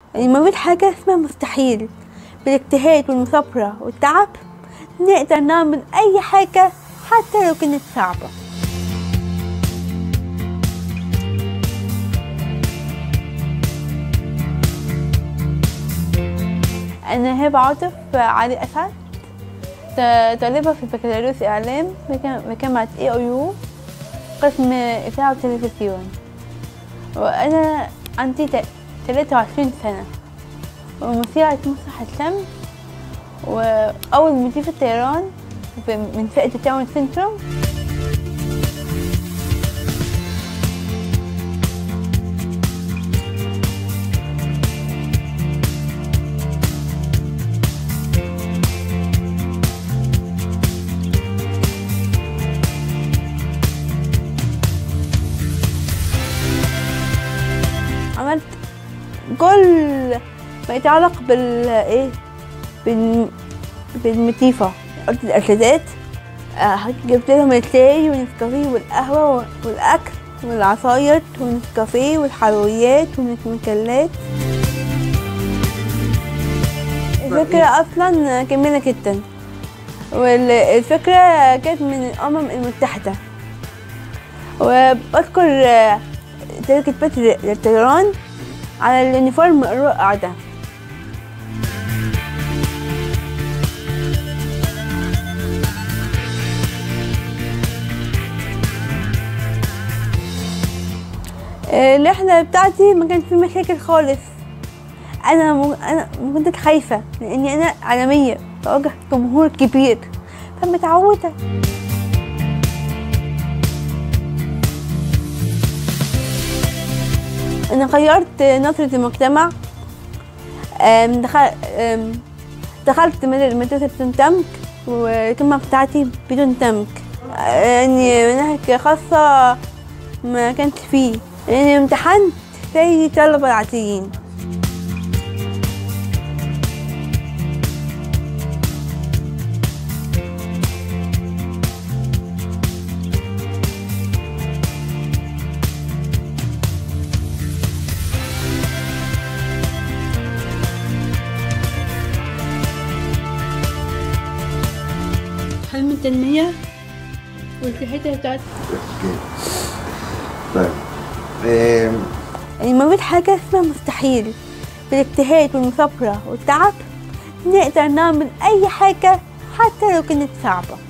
يعني ما فيش حاجة اسمها مستحيل بالاجتهاد والمثابرة والتعب نقدر نعمل أي حاجة حتى لو كانت صعبة أنا هبة عاطف علي أسعد ط- طالبة في بكالوريوس إعلام بجا- بجامعة اي او يو قسم إذاعة وتلفزيون وأنا عندي ت- 23 سنة ومذيعة مسرح الشمس وأول مضيفة طيران ب- من فئة التاون سنتروم عملت كل ما يتعلق بال ايه بال بالمتيفة قلت الأرشادات آه، جبت لهم الشاي والنسكافيه والقهوة والأكل والعصاير والنسكافيه والحلويات والمكلات الفكرة أصلا جميلة جدا والفكرة كانت من الأمم المتحدة وبذكر آه، شركة بتر للطيران على اليونيفورم الرائع ده آه، الرحلة بتاعتي ما كانش في مشاكل خالص أنا م... أنا ما كنت خايفة لأني أنا عالمية بواجه جمهور كبير فمتعودة أنا غيرت نظرة المجتمع آم، دخل آم، دخلت مد- مدرسة بدون تمك والجامعة بتاعتي بدون تمك يعني مناهج خاصة ما كانش فيه لأني امتحنت زي الطلبة العاديين حلم التنمية والحتة بتاعت طيب آم، يعني ما فيش حاجة اسمها مستحيل بالاجتهاد والمثابرة والتعب نقدر نعمل أي حاجة حتى لو كانت صعبة